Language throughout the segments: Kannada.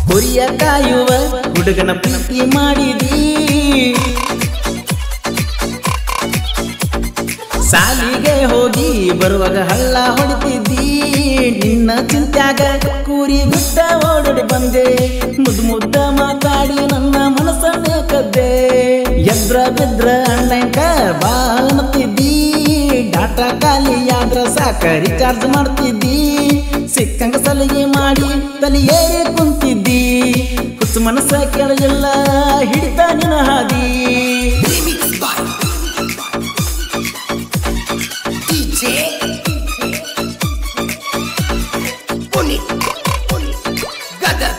ಹುರಿಯ ಕಾಯುವ ಹುಡುಗನ ಪ್ರೀತಿ ಮಾಡಿದಿ ಸಾಲಿಗೆ ಹೋಗಿ ಬರುವಾಗ ಹಳ್ಳ ಹೊಡಿತಿದ್ದಿ ನಿನ್ನ ಚಿಂತ್ಯಾಗ ಕೂರಿ ಬಿಟ್ಟ ಓಡೋಡಿ ಬಂದೆ ಮುದ್ದು ಮುದ್ದ ಮಾತಾಡಿ ನನ್ನ ಮನಸ್ಸನ್ನೇ ಕದ್ದೆ ಎದ್ರ ಬಿದ್ರ ಅಣ್ಣಂಕ ಬಾ ಅನ್ನತ್ತಿದ್ದಿ ಡಾಟಾ ಖಾಲಿಯಾದ್ರ ಸಾಕ ರಿಚಾರ್ಜ್ ಮಾಡ್ತಿದ್ದಿ ಸಿಕ್ಕಂಗ ಸಲಿಗೆ ಮಾಡಿ ತಲೆ ಏರಿ ಕುಂತಿದ್ದಿ ಹುಚ್ಚು ಮನಸ್ಸ ಕೇಳಲಿಲ್ಲ ಹಿಡಿತ ನಿನ ಹಾದಿ Remix by DJ Puni Gadar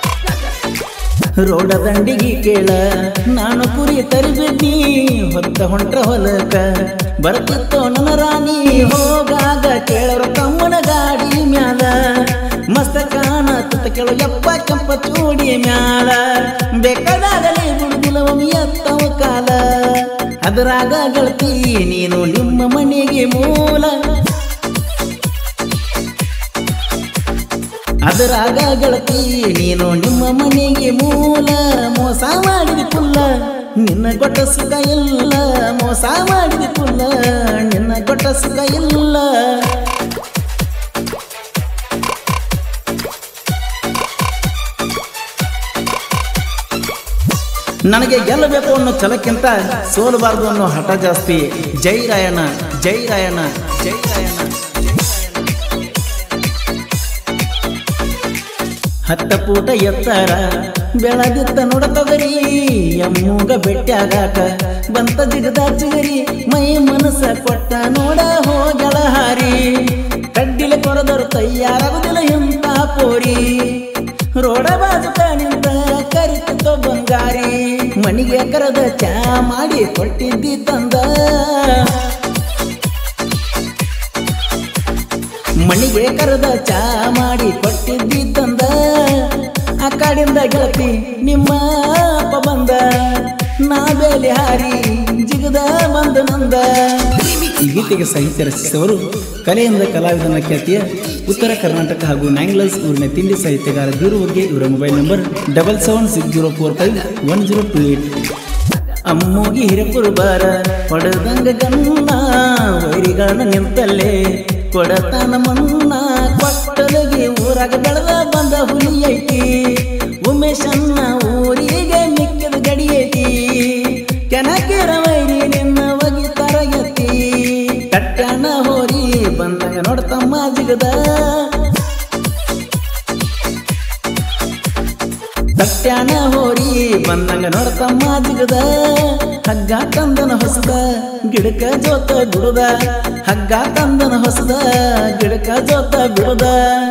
ರೋಡ ದಂಡಿಗೆ ಕೇಳ ನಾನು ಕುರಿ ತರಿಬಿದ್ನಿ ಹೊತ್ತ ಹೊಂಟ್ರ ಹೊಲಕ ಬರ್ತಿತ್ತೋ ನನ್ನ ರಾಣಿ ಹೋಗಾಗ ಕೇಳರ ತಮ್ಮನ ಗಾಡಿ ಮ್ಯಾಲ ಮಸ್ತ ಕಾಣತ್ತ ಕೇಳು ಯಪ್ಪ ಕೆಂಪ ಚೂಡಿ ಮ್ಯಾಲ ಬೇಕಾದಾಗಲಿ ಬಿಡುದಿಲ್ಲ ಒಮ್ಮೆ ಎತ್ತವ ಕಾಲ ಅದರಾಗ ಗೆಳತಿ ನೀನು ನಿಮ್ಮ ಮನೆಗೆ ಮೂಲ ಅದರಾಗ ಗೆಳತಿ ನೀನು ನಿಮ್ಮ ಮನೆಗೆ ಮೂಲ ಮೋಸ ಮಾಡಿದ ಕುಲ್ಲ ನಿನ್ನ ಗೊಟ್ಟ ಸುಖ ಇಲ್ಲ ಮೋಸ ಮಾಡಿದ ಕುಲ್ಲ ನಿನ್ನ ಗೊಟ್ಟ ಸುಖ ಇಲ್ಲ ನನಗೆ ಗೆಲ್ಲಬೇಕು ಅನ್ನೋ ಛಲಕ್ಕಿಂತ ಸೋಲಬಾರದು ಅನ್ನೋ ಹಠ ಜಾಸ್ತಿ ಜೈ ರಾಯಣ್ಣ ಜೈ ರಾಯಣ್ಣ ಜೈ ರಾಯಣ್ಣ ಹತ್ತ ಪೂಟ ಎತ್ತರ ಬೆಳದಿತ್ತ ನೋಡತಗರಿ ಎಮ್ಮೂಗ ಬೆಟ್ಟಾಗಾಕ ಬಂತ ಜಿಗದ ಚಿಗರಿ ಮೈ ಮನಸ್ಸ ಕೊಟ್ಟ ನೋಡ ಹೋಗಳ ಹಾರಿ ಕಡ್ಡಿಲೆ ಕೊರದರು ತಯಾರಾಗುದಿಲ್ಲ ಎಂತ ಪೋರಿ ರೋಡ ಬಾಜುಕ ನಿಂತ ಕರಿತಿತ್ತೋ ಬಂಗಾರಿ ಮಣಿಗೆ ಕರದ ಚಾ ಮಾಡಿ ಕೊಟ್ಟಿದ್ದಿ ತಂದ ಮಣಿಗೆ ಕರೆದ ಚಾ ಮಾಡಿ ಕೊಟ್ಟಿದ್ದಿ ತಂದ ಆ ಕಾಡಿಂದ ಗೆಳತಿ ನಿಮ್ಮ ಅಪ್ಪ ಬಂದ ನಾ ಬೇಲಿ ಹಾರಿ ಜಿಗದ ಬಂದ ನಂದ ಈ ಗೀತೆಗೆ ಸಾಹಿತ್ಯ ರಚಿಸಿದವರು ಕಲೆಯಿಂದ ಕಲಾವಿದನ ಖ್ಯಾತಿಯ ಉತ್ತರ ಕರ್ನಾಟಕ ಹಾಗೂ ನ್ಯಾಂಗ್ಲಸ್ ಊರಿನ ತಿಂಡಿ ಸಾಹಿತ್ಯಗಾರ ಬೀರು ಬಗ್ಗೆ ಇವರ mobile number double seven six zero four five one zero two eight ಅಮ್ಮೋಗಿ ಹಿರಪುರ ಬಾರ ಹೊಡೆದಂಗ ಗನ್ನ ವೈರಿಗಳನ್ನ ನಿಂತಲ್ಲೇ ಕೊಡತನ ಮನ್ನ ಕೊಟ್ಟಲಗಿ ಊರಾಗ ಬೆಳೆದ ಬಂದ ಹುಲಿ ಐತಿ ಉಮೇಶನ್ನ ಊರಿಗೆ ಮಿಕ್ಕಿದ ಗಡಿ ಐತಿ ಕೆನಕಿರ ವೈರಿ ನಿನ್ನ ಒಗಿ ತರಗತಿ ಕಟ್ಟಣ ಹೋರಿ ಬಂದಂಗ ನೋಡ್ತಮ್ಮ ಜಿಗದ ಸತ್ಯಾನ ಹೋರಿ ಬಂದಂಗ ನೋಡ್ತಮ್ಮ ಜಿಗದ ಹಗ್ಗ ತಂದನ ಹೊಸದ ಗಿಡಕ ಜೋತ ಬಿಡುದ ಹಗ್ಗ ತಂದನ ಹೊಸದ ಗಿಡಕ ಜೋತ ಬಿಡುದ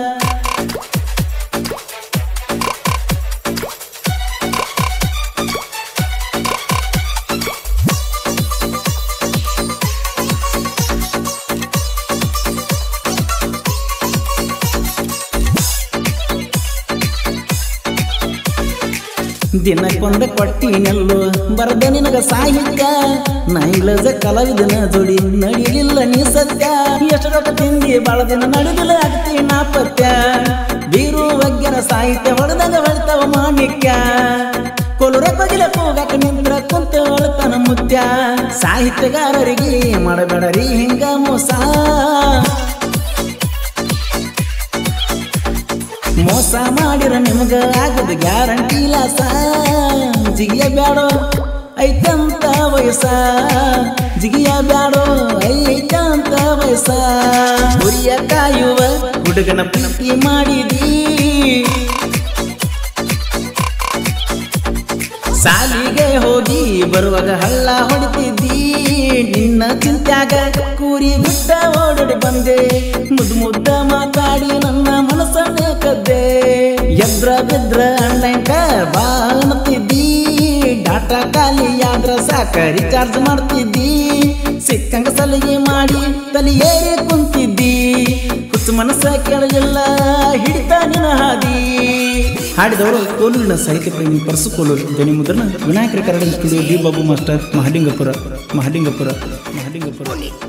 ದಿನಕ್ಕೊಂದ ಕೊಟ್ಟಿ ನೆಲ್ಲು ಬರದ ನಿನಗ ಸಾಹಿತ್ಯ ನೈಲಜ ಕಲಾವಿದನ ಜೋಡಿ ನಡಿಲಿಲ್ಲ ನೀ ಸತ್ಯ ಎಷ್ಟು ರೊಕ್ಕ ತಿಂದಿ ಬಾಳ ದಿನ ನಡೆದಿಲ್ಲ ಆಗ್ತಿ ನಾ ಪತ್ಯ ಬೀರು ವಗ್ಯರ ಸಾಹಿತ್ಯ ಹೊಡೆದಾಗ ಹೊಳ್ತಾವ ಮಾಣಿಕ್ಯ ಕೊಲುರ ಕೊಗಿಲ ಕೂಗಾಕ ನಿಂತ್ರ ಕುಂತ ಹೊಳ್ತಾನ ಮುತ್ಯ ಸಾಹಿತ್ಯಗಾರರಿಗೆ ಮಾಡಬೇಡರಿ ಹಿಂಗ ಮೋಸ ಮೋಸ ಮಾಡಿರ ನಿಮಗ ಆಗದ ಗ್ಯಾರಂಟಿ ಲಾಸ ಜಿಗಿಯ ಬ್ಯಾಡೋ ಐತಂತ ವಯಸ್ಸ ಜಿಗಿಯ ಬ್ಯಾಡೋ ಐತಂತ ವಯಸ್ಸ ಹುರಿಯ ಕಾಯುವ ಹುಡುಗನ ಪ್ರೀತಿ ಮಾಡಿದಿ ಸಾಲಿಗೆ ಹೋಗಿ ಬರುವಾಗ ಹಳ್ಳ ಹೊಡಿತಿದ್ದಿ ನಿನ್ನ ಚಿಂತ್ಯಾಗ ಕೂರಿ ಬಿಟ್ಟ ಓಡೋಡಿ ಬಂದೆ ಮುದ್ದು ಮುದ್ದ ಮಾತಾಡಿ ನನ್ನ ಮನಸ್ಸನ್ನೇ ಕದ್ದೆ ಎದ್ರ ಬಿದ್ರ ಅಣ್ಣಂಕ ಬಾ ಅನ್ನತ್ತಿದ್ದಿ ಡಾಟಾ ಖಾಲಿಯಾದ್ರ ಸಾಕ ರಿಚಾರ್ಜ್ ಮಾಡ್ತಿದ್ದಿ ಸಿಕ್ಕಂಗ ಸಲಿಗೆ ಮಾಡಿ ತಲೆ ಏರಿ ಕುಂತಿದ್ದಿ ಹುಚ್ಚು ಮನಸ್ಸ ಕೇಳಲಿಲ್ಲ ಹಿಡಿತ ನಿನ ಹಾದಿ ಹಾಡಿದವರು ಕೋಲೂರಿನ ಸಾಹಿತ್ಯ ಪ್ರೇಮಿ ಪರಸು ಕೋಲೂರು ಧ್ವನಿ ಮುದ್ರಣ ವಿನಾಯಕರ ಕರಡ studio D Babu master Mahalingapura Mahalingapura Mahalingapura